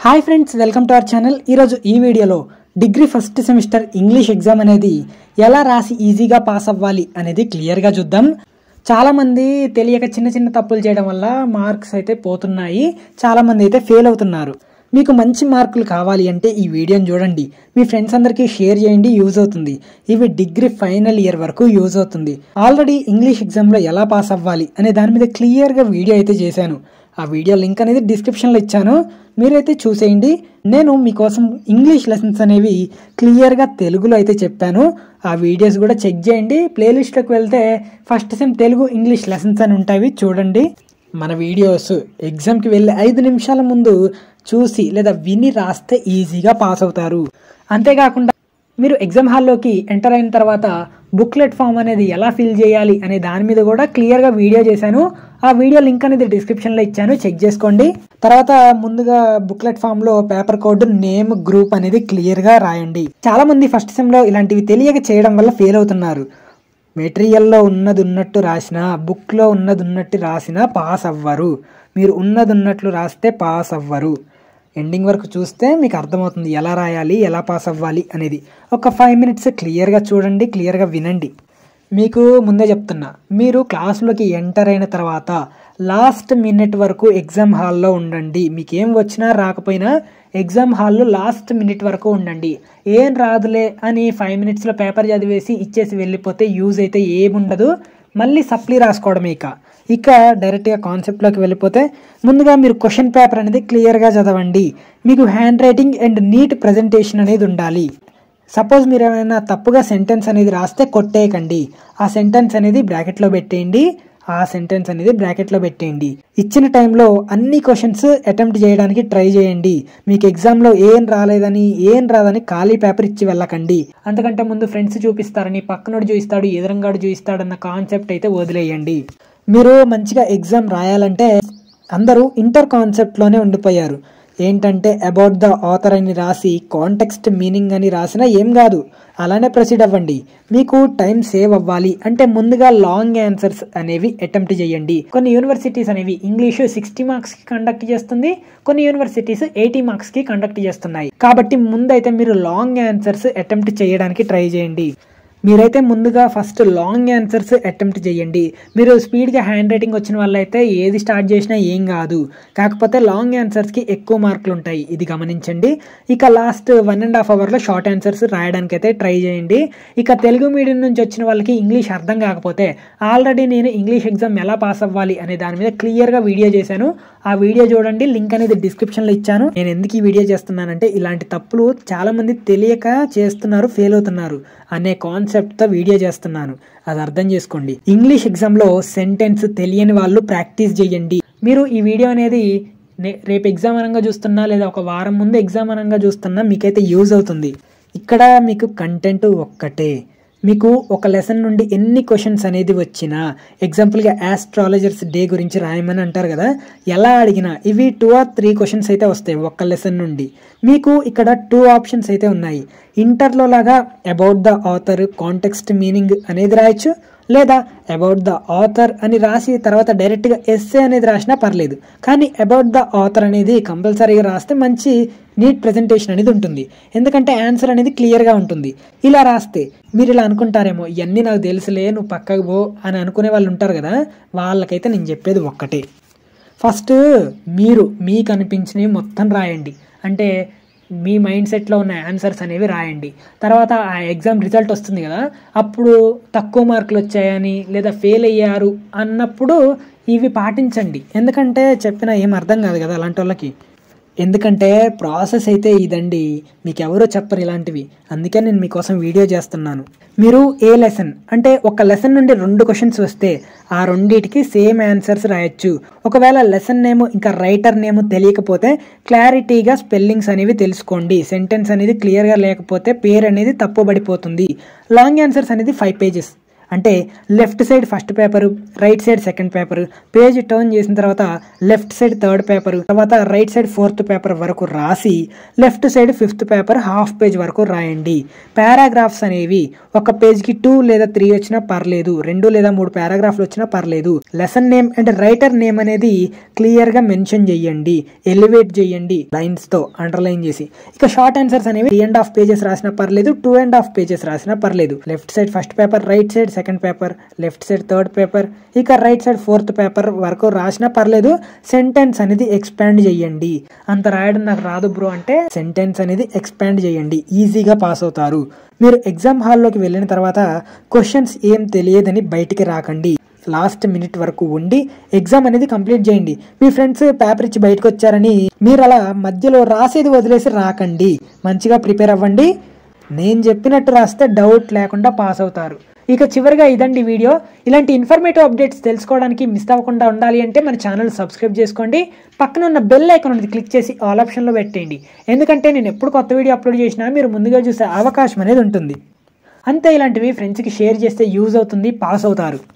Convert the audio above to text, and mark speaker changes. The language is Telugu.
Speaker 1: hi friends welcome to our channel ఈరోజు ఈ వీడియోలో degree first semester English exam అనేది ఎలా రాసి ఈజీగా పాస్ అవ్వాలి అనేది క్లియర్గా చూద్దాం చాలామంది తెలియక చిన్న చిన్న తప్పులు చేయడం వల్ల మార్క్స్ అయితే పోతున్నాయి చాలామంది అయితే ఫెయిల్ అవుతున్నారు మీకు మంచి మార్కులు కావాలి అంటే ఈ వీడియోని చూడండి మీ ఫ్రెండ్స్ అందరికీ షేర్ చేయండి యూజ్ అవుతుంది ఇవి డిగ్రీ ఫైనల్ ఇయర్ వరకు యూజ్ అవుతుంది ఆల్రెడీ ఇంగ్లీష్ ఎగ్జామ్లో ఎలా పాస్ అవ్వాలి అనే దాని మీద క్లియర్గా వీడియో అయితే చేశాను ఆ వీడియో లింక్ అనేది డిస్క్రిప్షన్లో ఇచ్చాను మీరైతే చూసేయండి నేను మీకోసం ఇంగ్లీష్ లెసన్స్ అనేవి క్లియర్గా తెలుగులో అయితే చెప్పాను ఆ వీడియోస్ కూడా చెక్ చేయండి ప్లేలిస్ట్లోకి వెళ్తే first sem Telugu English lessons అని ఉంటాయి చూడండి మన వీడియోస్ ఎగ్జామ్కి వెళ్ళే ఐదు నిమిషాల ముందు చూసి లేదా విని రాస్తే ఈజీగా పాస్ అవుతారు అంతేకాకుండా మీరు ఎగ్జామ్ హాల్లోకి ఎంటర్ అయిన తర్వాత బుక్లెట్ ఫామ్ అనేది ఎలా ఫిల్ చేయాలి అనే దాని మీద కూడా క్లియర్గా వీడియో చేశాను ఆ వీడియో లింక్ అనేది డిస్క్రిప్షన్లో ఇచ్చాను చెక్ చేసుకోండి తర్వాత ముందుగా బుక్లెట్ ఫామ్లో పేపర్ కోడ్ నేమ్ గ్రూప్ అనేది క్లియర్గా రాయండి చాలా మంది ఫస్ట్ సెమ్లో ఇలాంటివి తెలియక చేయడం వల్ల ఫెయిల్ అవుతున్నారు మెటీరియల్లో ఉన్నది ఉన్నట్టు రాసిన బుక్లో ఉన్నది ఉన్నట్టు రాసినా పాస్ అవ్వరు మీరు ఉన్నది ఉన్నట్లు రాస్తే పాస్ అవ్వరు ఎండింగ్ వరకు చూస్తే మీకు అర్థమవుతుంది ఎలా రాయాలి ఎలా పాస్ అవ్వాలి అనేది ఒక ఫైవ్ మినిట్స్ క్లియర్గా చూడండి క్లియర్గా వినండి మీకు ముందే చెప్తున్నా మీరు క్లాస్లోకి ఎంటర్ అయిన తర్వాత లాస్ట్ మినిట్ వరకు ఎగ్జామ్ హాల్లో ఉండండి మీకు ఏం వచ్చినా రాకపోయినా ఎగ్జామ్ హాల్లో లాస్ట్ మినిట్ వరకు ఉండండి ఏం రాదులే అని ఫైవ్ మినిట్స్లో పేపర్ చదివేసి ఇచ్చేసి వెళ్ళిపోతే యూజ్ అయితే ఏముండదు మళ్ళీ సప్లీ రాసుకోవడమే ఇక ఇక డైరెక్ట్గా కాన్సెప్ట్లోకి వెళ్ళిపోతే ముందుగా మీరు క్వశ్చన్ పేపర్ అనేది క్లియర్గా చదవండి మీకు hand writing and neat presentation అనేది ఉండాలి సపోజ్ మీరు ఏమైనా తప్పుగా సెంటెన్స్ అనేది రాస్తే కొట్టేయకండి ఆ సెంటెన్స్ అనేది బ్రాకెట్లో పెట్టేయండి ఆ సెంటెన్స్ అనేది బ్రాకెట్లో పెట్టేయండి ఇచ్చిన టైంలో అన్ని క్వశ్చన్స్ అటెంప్ట్ చేయడానికి ట్రై చేయండి మీకు ఎగ్జామ్లో ఏం రాలేదని ఏం రాదని ఖాళీ పేపర్ ఇచ్చి వెళ్ళకండి అంతకంటే ముందు ఫ్రెండ్స్ చూపిస్తారని పక్కనోడు చూపిస్తాడు ఎదురంగాడు చూపిస్తాడన్న కాన్సెప్ట్ అయితే వదిలేయండి మీరు మంచిగా ఎగ్జామ్ రాయాలంటే అందరూ ఇంటర్ కాన్సెప్ట్లోనే ఉండిపోయారు ఏంటంటే అబౌట్ ద ఆథర్ అని రాసి కాంటెక్స్ట్ మీనింగ్ అని రాసినా ఏం కాదు అలానే ప్రొసీడ్ అవ్వండి మీకు టైం సేవ్ అవ్వాలి అంటే ముందుగా లాంగ్ ఆన్సర్స్ అనేవి అటెంప్ట్ చేయండి కొన్ని యూనివర్సిటీస్ అనేవి ఇంగ్లీష్ సిక్స్టీ మార్క్స్ కి కండక్ట్ చేస్తుంది కొన్ని యూనివర్సిటీస్ ఎయిటీ మార్క్స్ కి కండక్ట్ చేస్తున్నాయి కాబట్టి ముందైతే మీరు లాంగ్ ఆన్సర్స్ అటెంప్ట్ చేయడానికి ట్రై చేయండి మీరైతే ముందుగా ఫస్ట్ లాంగ్ ఆన్సర్స్ అటెంప్ట్ చేయండి మీరు స్పీడ్గా హ్యాండ్ రైటింగ్ వచ్చిన వాళ్ళైతే ఏది స్టార్ట్ చేసినా ఏం కాదు కాకపోతే లాంగ్ ఆన్సర్స్కి ఎక్కువ మార్కులు ఉంటాయి ఇది గమనించండి ఇక లాస్ట్ వన్ అండ్ హాఫ్ అవర్లో షార్ట్ ఆన్సర్స్ రాయడానికి అయితే ట్రై చేయండి ఇక తెలుగు మీడియం నుంచి వచ్చిన వాళ్ళకి ఇంగ్లీష్ అర్థం కాకపోతే ఆల్రెడీ నేను ఇంగ్లీష్ ఎగ్జామ్ ఎలా పాస్ అవ్వాలి అనే దాని మీద క్లియర్గా వీడియో చేశాను ఆ వీడియో చూడండి లింక్ అనేది డిస్క్రిప్షన్లో ఇచ్చాను నేను ఎందుకు ఈ వీడియో చేస్తున్నానంటే ఇలాంటి తప్పులు చాలామంది తెలియక చేస్తున్నారు ఫెయిల్ అవుతున్నారు అనే కాన్సెప్ట్తో వీడియో చేస్తున్నాను అది అర్థం చేసుకోండి ఇంగ్లీష్ ఎగ్జామ్లో సెంటెన్స్ తెలియని వాళ్ళు ప్రాక్టీస్ చేయండి మీరు ఈ వీడియో అనేది నే- రేపు ఎగ్జామ్ అనంగా చూస్తున్నా లేదా ఒక వారం ముందు ఎగ్జామ్ అనంగా చూస్తున్నా మీకైతే యూజ్ అవుతుంది ఇక్కడ మీకు కంటెంట్ ఒక్కటే మీకు ఒక లెసన్ నుండి ఎన్ని క్వశ్చన్స్ అనేది వచ్చినా ఎగ్జాంపుల్గా ఆస్ట్రాలజర్స్ డే గురించి రాయమని అంటారు కదా ఎలా అడిగినా ఇవి టూ ఆర్ త్రీ క్వశ్చన్స్ అయితే వస్తాయి ఒక్క లెసన్ నుండి మీకు ఇక్కడ టూ ఆప్షన్స్ అయితే ఉన్నాయి ఇంటర్లో లాగా about the author context meaning అనేది రాయొచ్చు లేదా అబౌట్ ద ఆథర్ అని రాసి తర్వాత డైరెక్ట్గా ఎస్ఏ అనేది రాసినా పర్లేదు కానీ అబౌట్ ద ఆథర్ అనేది కంపల్సరీగా రాస్తే మంచి నీట్ ప్రజెంటేషన్ అనేది ఉంటుంది ఎందుకంటే ఆన్సర్ అనేది క్లియర్గా ఉంటుంది ఇలా రాస్తే మీరు ఇలా అనుకుంటారేమో ఇవన్నీ నాకు తెలుసులే నువ్వు పక్కకు పో అని అనుకునే వాళ్ళు ఉంటారు కదా వాళ్ళకైతే నేను చెప్పేది ఒక్కటే ఫస్ట్ మీరు మీకు అనిపించినవి మొత్తం రాయండి అంటే మీ మైండ్ సెట్లో ఉన్న ఆన్సర్స్ అనేవి రాయండి తర్వాత ఆ ఎగ్జామ్ రిజల్ట్ వస్తుంది కదా అప్పుడు తక్కువ మార్కులు వచ్చాయని లేదా ఫెయిల్ అయ్యారు అన్నప్పుడు ఇవి పాటించండి ఎందుకంటే చెప్పినా ఏం అర్థం కాదు కదా అలాంటి వాళ్ళకి ఎందుకంటే ప్రాసెస్ అయితే ఇదండి మీకు ఎవరో చెప్పరు ఇలాంటివి అందుకే నేను మీకోసం వీడియో చేస్తున్నాను మీరు ఏ లెసన్ అంటే ఒక లెసన్ నుండి రెండు క్వశ్చన్స్ వస్తే ఆ రెండింటికి సేమ్ ఆన్సర్స్ రాయొచ్చు ఒకవేళ లెసన్ నేమ్ ఇంకా రైటర్ నేమ్ తెలియకపోతే క్లారిటీగా స్పెల్లింగ్స్ అనేవి తెలుసుకోండి సెంటెన్స్ అనేది క్లియర్గా లేకపోతే పేరు అనేది తప్పుబడిపోతుంది లాంగ్ ఆన్సర్స్ అనేది ఫైవ్ పేజెస్ అంటే left side first paper right side second paper page turn చేసిన తర్వాత లెఫ్ట్ సైడ్ థర్డ్ పేపర్ తర్వాత రైట్ సైడ్ ఫోర్త్ పేపర్ వరకు రాసి left side fifth paper half page వరకు రాయండి పారాగ్రాఫ్స్ అనేవి ఒక పేజ్కి టూ లేదా త్రీ వచ్చినా పర్లేదు రెండు లేదా మూడు పారాగ్రాఫ్లు వచ్చినా పర్లేదు lesson name and writer name అనేది క్లియర్గా మెన్షన్ చేయండి ఎలివేట్ చేయండి లైన్స్తో అండర్లైన్ చేసి ఇక షార్ట్ ఆన్సర్స్ అనేవి త్రీ అండ్ హాఫ్ పేజెస్ రాసినా పర్లేదు టూ అండ్ హాఫ్ పేజెస్ రాసినా పర్లేదు left side first paper right side second paper left side third paper ఇక రైట్ సైడ్ ఫోర్త్ పేపర్ వరకు రాసినా పర్లేదు సెంటెన్స్ అనేది ఎక్స్పాండ్ చేయండి అంత రాయడం నాకు రాదు బ్రో అంటే సెంటెన్స్ అనేది ఎక్స్పాండ్ చేయండి ఈజీగా పాస్ అవుతారు మీరు ఎగ్జామ్ హాల్లోకి వెళ్ళిన తర్వాత క్వశ్చన్స్ ఏం తెలియదని బయటికి రాకండి లాస్ట్ మినిట్ వరకు ఉండి ఎగ్జామ్ అనేది కంప్లీట్ చేయండి మీ ఫ్రెండ్స్ పేపర్ ఇచ్చి బయటకు వచ్చారని మీరు అలా మధ్యలో రాసేది వదిలేసి రాకండి మంచిగా ప్రిపేర్ అవ్వండి నేను చెప్పినట్టు రాస్తే డౌట్ లేకుండా పాస్ అవుతారు ఇక చివరిగా ఇదండి వీడియో ఇలాంటి ఇన్ఫర్మేటివ్ అప్డేట్స్ తెలుసుకోవడానికి మిస్ అవ్వకుండా ఉండాలి అంటే మన ఛానల్ సబ్స్క్రైబ్ చేసుకోండి పక్కన ఉన్న బెల్ ఐకాన్ అనేది క్లిక్ చేసి ఆల్ ఆప్షన్లో పెట్టేయండి ఎందుకంటే నేను ఎప్పుడు కొత్త వీడియో అప్లోడ్ చేసినా మీరు ముందుగా చూసే అవకాశం అనేది ఉంటుంది అంతే ఇలాంటివి ఫ్రెండ్స్కి షేర్ చేస్తే యూజ్ అవుతుంది పాస్ అవుతారు